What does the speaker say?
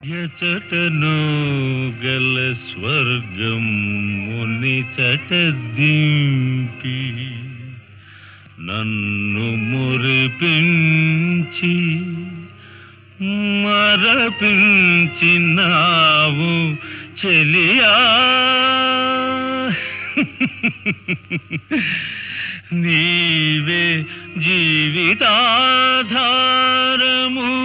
ఎచటను గల స్వర్గం ముని చట దింపి నన్ను మురిపించి మరపించినావు చెలియా నీవే జీవితాధారము